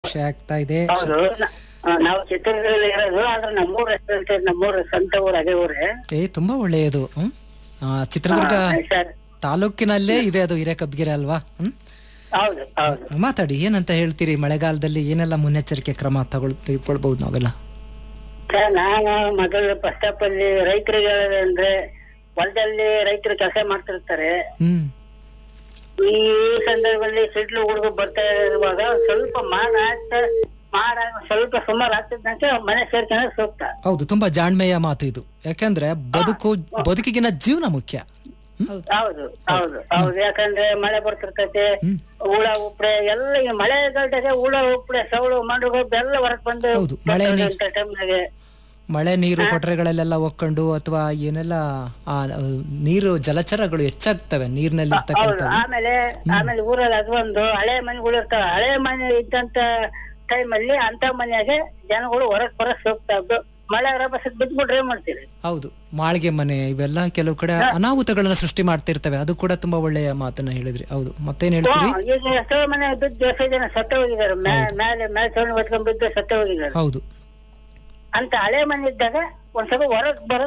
ಪರೀಕ್ಷೆ ಆಗ್ತಾ ಇದೆ ಹೌದು ನ- ಆ, ನಾವು ಚಿತ್ರದುರ್ಗದಲ್ಲಿ ಇರೋದು ಆದ್ರೆ ನಮ್ಮೂರ ಹೆಸರು ನಮ್ಮೂರ ಸ್ವಂತ ಊರು ಅದೇ ಊರೇ ಏ ತುಂಬಾ ಒಳ್ಳೆಯದು ಹ್ಮ್ ಆ, ಚಿತ್ರದುರ್ಗ ಸರ್ ತಾಲೂಕಿನಲ್ಲೇ ಇದೆ ಅದು ಹಿರೇಕಬ್ಗಿರೆ ಅಲ್ವಾ ಹ್ಮ್ ಹೌದು ಹೌದು ಮಾತಾಡಿ ಏನಂತ ಹೇಳ್ತೀರಿ ಮಳೆಗಾಲದಲ್ಲಿ ಏನೆಲ್ಲ ಮುನ್ನೆಚ್ಚರಿಕೆ ಕ್ರಮ ತಗೊಳ್ ತೆಗೆದುಕೊಳ್ಬಹುದು ನಾವೆಲ್ಲ ಸರ್ ನಾನು ಮೊದಲು ಫಸ್ಟ್ ಆಫ್ ಅಲ್ಲಿ ರೈತರಿಗೆ ಹೇಳೋದಂದ್ರೆ ಹೊಲದಲ್ಲಿ ರೈತರು ಕೆಲಸ ಮಾಡ್ತಿರ್ತಾರೆ ಹ್ಮ್ ಈ ಸಂದರ್ಭದಲ್ಲಿ ಸಿಡ್ಲು ಹುಡುಗ ಬರ್ತಾ ಇರುವಾಗ ಸ್ವಲ್ಪ ಮಾಡ ಆಗ್ತಾ ಮಾಡ ಸ್ವಲ್ಪ ಸುಮಾರು ಆಗ್ತಿದ್ದಂತೆ ಮನೆ ಸೇರ್ಕೊಂಡ್ರೆ ಸೂಕ್ತ ಹೌದು ತುಂಬಾ ಜಾಣ್ಮೆಯ ಮಾತು ಇದು ಯಾಕಂದ್ರೆ ಬದುಕು ಬದುಕಿಗಿನ ಜೀವನ ಮುಖ್ಯ ಹೌದು ಹೌದು ಹೌದು ಯಾಕಂದ್ರೆ ಮಳೆ ಬರ್ತಿರ್ತೈತೆ ಹುಳ ಉಪ್ಳೆ ಎಲ್ಲ ಈ ಮಳೆಗಾಲದಾಗೆ ಹುಳ ಉಪ್ಳೆ ಸೌಳು ಮಂಡುಗಳು ಎಲ್ಲ ಹೊರಗ್ ಬಂದು ಹೌದು, ಮಳೆ ನೀರ್- ಟೈಮ್ನಾಗೆ ಮಳೆ ನೀರು ಕೊಟ್ರೆಗಳಲ್ಲೆಲ್ಲ ಒಕ್ಕೊಂಡು ಅಥವಾ ಏನೆಲ್ಲ ಆ ಆ, ನೀರು ಜಲಚರಗಳು ಹೆಚ್ಚಾಗ್ತವೆ ನೀರಿನಲ್ಲಿ ಹೌದು ಇರ್ತಕ್ಕಂಥ ಆಮೇಲೆ ಆಮೇಲೆ ಊರಲ್ಲಿ ಅದೊಂದು ಹಳೆ ಮನೆಗಳು ಇರ್ತಾವ ಹಳೆ ಮನೆ ಇದ್ದಂತ ಟೈಮಲ್ಲಿ ಅಂತ ಮನೆಯಾಗೆ ಜನಗಳು ಹೊರಗ್ ಬರಕ್ ಸೂಕ್ತ ಅದು ಮಳೆ ರಭಸಕ್ ಬಿದ್ಬಿಟ್ರೆ ಏನ್ ಮಾಡ್ತೀರಿ ಹೌದು ಮಾಳಿಗೆ ಮನೆ ಇವೆಲ್ಲ ಕೆಲವು ಕಡೆ ಅನಾಹುತಗಳನ್ನ ಸೃಷ್ಟಿ ಮಾಡ್ತಿರ್ತವೆ ಅದು ಕೂಡ ತುಂಬಾ ಒಳ್ಳೆಯ ಮಾತನ್ನ ಹೇಳಿದ್ರಿ ಹೌದು ಮತ್ತೇನ್ ಹೇಳ್ತೀರಿ ಹ್ಮ್, ಈಗ ಎಷ್ಟೋ ಮನೆ ಬಿದ್ದು ಎಷ್ಟೋ ಜನ ಸತ್ತ ಹೋಗಿದ್ದಾರೆ ಮ್ಯಾ- ಮೇಲೆ ಮೇಲ್ಛಾವಣಿ ಹೊತ್ಕೊಂಡ್ ಬಿದ್ದು ಸತ್ತ ಹೋಗಿದ್ದಾರೆ ಹೌದು ಅಂತ ಹಳೆ ಮನೆ ಇದ್ದಾಗ ಒಂದ್ ಸ್ವಲ್ಪ ಹೊರಗ್ ಬರೋ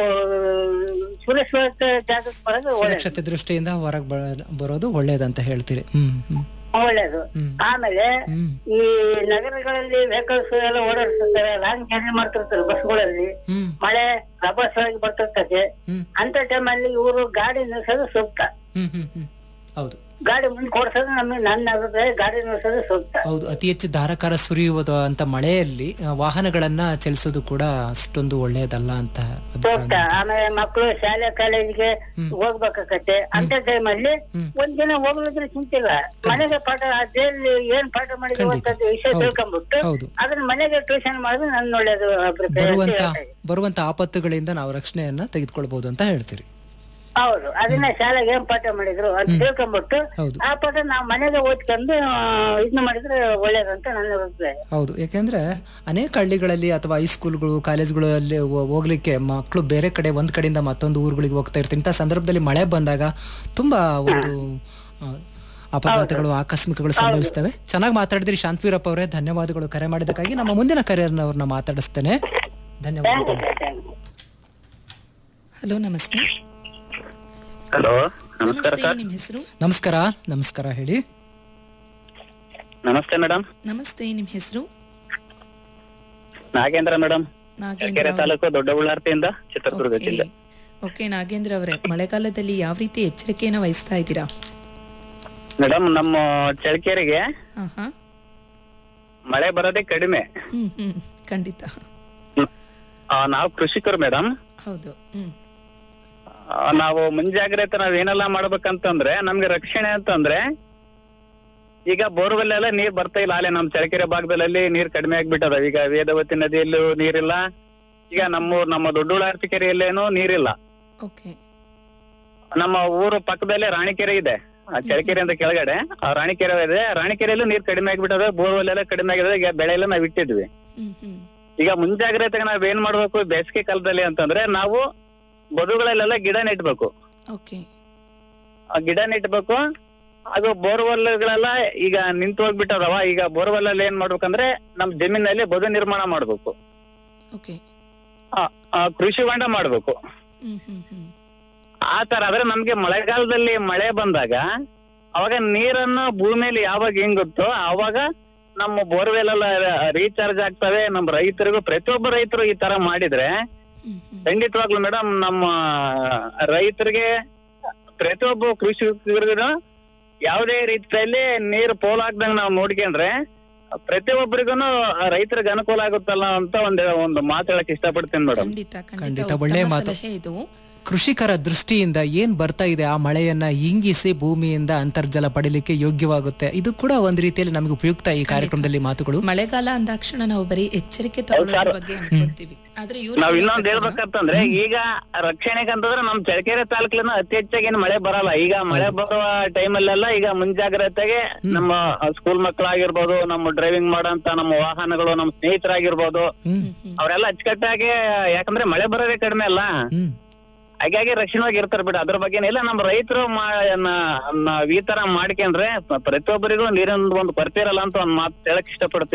ಸುರಕ್ಷಿತ ಜಾಗಕ್ಕೆ ಬರೋದು ಒಳ್ಳೇದು ಸುರಕ್ಷತೆ ದೃಷ್ಟಿಯಿಂದ ಹೊರಗೆ ಬರೋದು ಒಳ್ಳೇದಂತ ಹೇಳ್ತೀರಿ ಹ್ಮ್ ಹ್ಮ್ ಒಳ್ಳೇದು ಹ್ಮ್. ಆಮೇಲೆ ಹ್ಮ್ ಈ ನಗರಗಳಲ್ಲಿ ವೆಹಿಕಲ್ಸ್ ಎಲ್ಲ ಓಡಾಡ್ತಿರ್ತಾರೆ ಲಾಂಗ್ ಜರ್ನಿ ಮಾಡ್ತಿರ್ತಾರೆ ಬಸ್ಗಳಲ್ಲಿ ಹ್ಮ್ ಮಳೆ ರಭಸವಾಗಿ ಬರ್ತಿರ್ತದೆ ಹ್ಮ್ ಅಂತ ಟೈಮಲ್ಲಿ ಇವರು ಗಾಡಿ ನಿಲ್ಸೋದು ಸೂಕ್ತ ಹ್ಮ್ ಹ್ಮ್ ಹ್ಮ್ ಹೌದು ಗಾಡಿ ಮುಂದೆ ಕೊಡ್ಸೋದು ನಮಗೆ ನನ್ನ ಅಭಿಪ್ರಾಯ ಗಾಡಿ ನಿಲ್ಸೋದು ಸೂಕ್ತ ಹೌದು ಅತಿ ಹೆಚ್ಚು ಧಾರಾಕಾರ ಸುರಿಯುವುದು ಅಂತ ಮಳೆಯಲ್ಲಿ ಆ, ವಾಹನಗಳನ್ನ ಚಲಿಸೋದು ಕೂಡ ಅಷ್ಟೊಂದು ಒಳ್ಳೆಯದಲ್ಲ ಅಂತ ಸೂಕ್ತ ಅಭಿಪ್ರಾಯ ಆಮೇಲೆ ಮಕ್ಕಳು ಶಾಲೆ ಕಾಲೇಜಿಗೆ ಹೋಗ್ಬೇಕಾಗತ್ತೆ ಅಂತ ಟೈಮಲ್ಲಿ ಹ್ಮ್. ಒಂದ್ ದಿನ ಹೋಗ್ಲಿದ್ರೆ ಚಿಂತಿಲ್ಲ ಮನೆಗೆ ಪಾಠ ಅದೇಲಿ ಏನ್ ಪಾಠ ಮಾಡಿದ್ವಿ ಖಂಡಿತ. ಅಂತ ವಿಷಯ ಹೌದು. ತಿಳ್ಕೊಂಡ್ಬಿಟ್ಟು ಹೌದು ಅದನ್ನ ಮನೆಗೆ ಟ್ಯೂಷನ್ ಮಾಡಿದ್ರೆ ನನ್ನ ಒಳ್ಳೇದು ಅಭಿಪ್ರಾಯ ಅಂತ ಬರುವಂತ ಹೇಳ್ತಾ ಇದ್ದೀನಿ. ಬರುವಂತ ಆಪತ್ತುಗಳಿಂದ ನಾವು ರಕ್ಷಣೆಯನ್ನ ತೆಗೆದುಕೊಳ್ಬಹುದು ಅಂತ ಹೇಳ್ತೀರಿ ಹೌದು ಅದನ್ನ ಶಾಲೆಗೆ ಏನ್ ಪಾಠ ಮಾಡಿದ್ರು ಅಂತ ತಿಳ್ಕೊಂಡ್ಬಿಟ್ಟು ಹೌದು. ಆ ಪಾಠ ನಾವು ಮನೆಗೆ ಓದ್ಕೊಂಡು ಇದನ್ನ ಮಾಡಿದ್ರೆ ಒಳ್ಳೇದಂತ ನನ್ನ ಅಭಿಪ್ರಾಯ ಹೌದು ಯಾಕೆಂದ್ರೆ ಅನೇಕ ಹಳ್ಳಿಗಳಲ್ಲಿ ಅಥವಾ ಹೈಸ್ಕೂಲ್ಗಳು ಕಾಲೇಜ್ಗಳಲ್ಲಿ ಹೋ- ಹೋಗ್ಲಿಕ್ಕೆ ಮಕ್ಕಳು ಬೇರೆ ಕಡೆ ಒಂದ್ ಕಡೆಯಿಂದ ಮತ್ತೊಂದು ಊರುಗಳಿಗೆ ಹೋಗ್ತಾ ಇರ್ತಾರೆ ಇಂಥ ಸಂದರ್ಭದಲ್ಲಿ ಮಳೆ ಬಂದಾಗ ತುಂಬಾ ಒಂದು ಆ, ಅಪಘಾತಗಳು ಆಕಸ್ಮಿಕಗಳು ಸಂಭವಿಸ್ತವೆ ಚೆನ್ನಾಗಿ ಮಾತಾಡಿದ್ರಿ ಶಾಂತವೀರಪ್ಪ ಅವರೇ ಧನ್ಯವಾದಗಳು ಕರೆ ಮಾಡಿದ್ದಕ್ಕಾಗಿ ನಮ್ಮ ಮುಂದಿನ ಕರೆಯರ್ನವ್ರನ್ನ ಮಾತಾಡಿಸ್ತೇನೆ ಧನ್ಯವಾದಗಳು ಹಲೋ ನಮಸ್ತೆ ಹಲೋ ನಮಸ್ಕಾರ ನಮಸ್ತೆ ಸರ್ ನಿಮ್ಮ ಹೆಸರು ನಮಸ್ಕಾರ ನಮಸ್ಕಾರ ಹೇಳಿ ನಮಸ್ತೆ ಮೇಡಮ್ ನಮಸ್ತೆ ನಿಮ್ಮ ಹೆಸರು ನಾಗೇಂದ್ರ ಮೇಡಮ್ ನಾಗೇಂದ್ರ ಕೆರೆ ಅವರೇ. ತಾಲೂಕು ದೊಡ್ಡ ಉಳ್ಳಾರ್ತಿಯಿಂದ ಚಿತ್ರದುರ್ಗ ಓಕೆ. ಜಿಲ್ಲೆ ಓಕೆ ನಾಗೇಂದ್ರ ಅವರೇ ಮಳೆಗಾಲದಲ್ಲಿ ಯಾವ ರೀತಿ ಎಚ್ಚರಿಕೆಯನ್ನು ವಹಿಸ್ತಾ ಇದ್ದೀರಾ ಮೇಡಮ್ ನಮ್ಮ ಚಳಕೆರೆಗೆ ಹಾ ಹಾ ಮಳೆ ಬರೋದೇ ಕಡಿಮೆ ಹ್ಮ್ ಹ್ಮ್ ಖಂಡಿತ ಆ, ನಾವು ಕೃಷಿಕರು ಮೇಡಮ್ ಹೌದು ಹ್ಮ್ ನಾವು ಮುಂಜಾಗ್ರತೆ ನಾವ್ ಏನೆಲ್ಲ ಮಾಡ್ಬೇಕಂತಂದ್ರೆ ನಮ್ಗೆ ರಕ್ಷಣೆ ಅಂತಂದ್ರೆ ಈಗ ಬೋರ್ವೆಲ್ ಎಲ್ಲ ನೀರ್ ಬರ್ತಾ ಇಲ್ಲ ಅಲ್ಲೇ ನಮ್ ಚಳಕೆರೆ ಭಾಗದಲ್ಲಿ ನೀರ್ ಕಡಿಮೆ ಆಗ್ಬಿಟ್ಟದ ಈಗ ವೇದವತಿ ನದಿಯಲ್ಲೂ ನೀರಿಲ್ಲ ಈಗ ನಮ್ಮ ನಮ್ಮ ದೊಡ್ಡ ಉಳ್ಳಾರ್ತಿ ಕೆರೆಯಲ್ಲೇನು ನೀರಿಲ್ಲ ಓಕೆ ನಮ್ಮ ಊರು ಪಕ್ಕದಲ್ಲೇ ರಾಣಿಕೆರೆ ಇದೆ ಆ ಚಳಕೆರೆ ಅಂತ ಕೆಳಗಡೆ ಆ ರಾಣಿಕೆರೆ ಇದೆ ರಾಣಿಕೆರೆಯಲ್ಲೂ ನೀರ್ ಕಡಿಮೆ ಆಗ್ಬಿಟ್ಟದ ಬೋರ್ವೆಲ್ ಎಲ್ಲ ಕಡಿಮೆ ಆಗಿದೆ ಈಗ ಬೆಳೆ ಎಲ್ಲ ನಾವ್ ಇಟ್ಟಿದ್ವಿ ಹ್ಮ್ ಹ್ಮ್ ಈಗ ಮುಂಜಾಗ್ರತೆಗೆ ನಾವ್ ಏನ್ ಮಾಡ್ಬೇಕು ಬೇಸಿಗೆ ಕಾಲದಲ್ಲಿ ಅಂತಂದ್ರೆ ನಾವು ಬದುಗಳಲ್ಲೆಲ್ಲ ಗಿಡ ನೆಟ್ಬೇಕು ಓಕೆ ಆ ಗಿಡ ನೆಟ್ಬೇಕು ಅದು ಬೋರ್ವೆಲ್ಗಳೆಲ್ಲ ಈಗ ನಿಂತು ಹೋಗ್ಬಿಟ್ಟದವ ಈಗ ಬೋರ್ವೆಲ್ ಅಲ್ಲಿ ಏನ್ ಮಾಡ್ಬೇಕಂದ್ರೆ ನಮ್ ಜಮೀನಲ್ಲಿ ಬದು ನಿರ್ಮಾಣ ಮಾಡ್ಬೇಕು ಓಕೆ ಆ, ಆ, ಕೃಷಿ ಹೊಂಡ ಮಾಡ್ಬೇಕು ಹ್ಮ್ ಹ್ಮ್ ಹ್ಮ್ ಆ ತರ ಆದ್ರೆ ನಮ್ಗೆ ಮಳೆಗಾಲದಲ್ಲಿ ಮಳೆ ಬಂದಾಗ ಅವಾಗ ನೀರನ್ನು ಭೂಮಿಯಲ್ಲಿ ಯಾವಾಗ ಹೆಂಗುತ್ತೋ ಅವಾಗ ನಮ್ಮ ಬೋರ್ವೆಲ್ ಎಲ್ಲ ರೀಚಾರ್ಜ್ ಆಗ್ತವೆ ನಮ್ಮ ರೈತರಿಗೂ ಪ್ರತಿಯೊಬ್ಬ ರೈತರು ಈ ತರ ಮಾಡಿದ್ರೆ ಹ್ಮ್ ಹ್ಮ್ ಖಂಡಿತವಾಗ್ಲೂ ಮೇಡಮ್ ನಮ್ಮ ರೈತರಿಗೆ ಪ್ರತಿಯೊಬ್ಬ ಕೃಷಿಕರಿಗೂ ಯಾವುದೇ ರೀತಿಯಲ್ಲಿ ನೀರು ಪೋಲಾಗ್ದಂಗ್ ನಾವು ನೋಡ್ಕೊಂಡ್ರೆ ಪ್ರತಿಯೊಬ್ಬರಿಗೂ ರೈತರಿಗೆ ಅನುಕೂಲ ಆಗುತ್ತಲ್ಲ ಅಂತ ಒಂದ್ ಒಂದು ಮಾತು ಹೇಳಕ್ ಇಷ್ಟಪಡ್ತೀನಿ ಮೇಡಮ್ ಖಂಡಿತ ಖಂಡಿತ ಖಂಡಿತ ಒಳ್ಳೆಯ ಉತ್ತಮ ಮಾತು. ಸಲಹೆ ಇದು ಕೃಷಿಕರ ದೃಷ್ಟಿಯಿಂದ ಏನ್ ಬರ್ತಾ ಇದೆ ಆ ಮಳೆಯನ್ನ ಇಂಗಿಸಿ ಭೂಮಿಯಿಂದ ಅಂತರ್ಜಲ ಪಡಿಲಿಕ್ಕೆ ಯೋಗ್ಯವಾಗುತ್ತೆ ಇದು ಕೂಡ ಒಂದ್ ರೀತಿಯಲ್ಲಿ ನಮಗೆ ಉಪಯುಕ್ತ ಈ ಕಾರ್ಯಕ್ರಮದಲ್ಲಿ ಮಾತುಗಳು ಮಳೆಗಾಲ ಅಂದಾಕ್ಷಣ ನಾವು ಬರೀ ಎಚ್ಚರಿಕೆ ತಗೊಳ್ಳೋದ್ರ ಬಗ್ಗೆ ಅನ್ಕೊಂತೀವಿ ಆದ್ರೆ ಇವ್ರು ನಾವ್ ಇನ್ನೊಂದ್ ಹೇಳ್ಬೇಕಂತಂದ್ರೆ ಈಗ ರಕ್ಷಣೆಗೆ ಅಂತಂದ್ರೆ ನಮ್ ಚಳ್ಳಕೆರೆ ತಾಲೂಕಿನ ಅತಿ ಹೆಚ್ಚಾಗಿ ಏನ್ ಮಳೆ ಬರಲ್ಲ ಈಗ ಮಳೆ ಬರುವ ಟೈಮಲ್ಲೆಲ್ಲ ಈಗ ಮುಂಜಾಗ್ರತೆಗೆ ನಮ್ಮ ಸ್ಕೂಲ್ ಮಕ್ಕಳಾಗಿರ್ಬೋದು ನಮ್ಮ ಡ್ರೈವಿಂಗ್ ಮಾಡೋಂತ ನಮ್ಮ ವಾಹನಗಳು ನಮ್ಮ ಸ್ನೇಹಿತರಾಗಿರ್ಬೋದು ಹ್ಮ್ ಅವರೆಲ್ಲ ಅಚ್ಚುಕಟ್ಟಾಗಿ ಯಾಕಂದ್ರೆ ಮಳೆ ಬರೋದೇ ಕಡಿಮೆ ಅಲ್ಲ ಹ್ಮ್ ಹಾಗಾಗಿ ರಕ್ಷಣವಾಗಿ ಇರ್ತಾರ ಬಿಡ ಅದ್ರ ಬಗ್ಗೆ ಇಲ್ಲ ನಮ್ಮ ರೈತರು ನಾವ್ ಈ ತರ ಮಾಡ್ಕೊಂಡ್ರೆ ಪ್ರತಿಯೊಬ್ಬರಿಗೂ ನೀರಿನ ಒಂದು ಕೊರತೆ ಇರಲ್ಲ ಅಂತ ಒಂದ್ ಮಾತು ಹೇಳಕ್ ಇಷ್ಟಪಡ್ತೀನಿ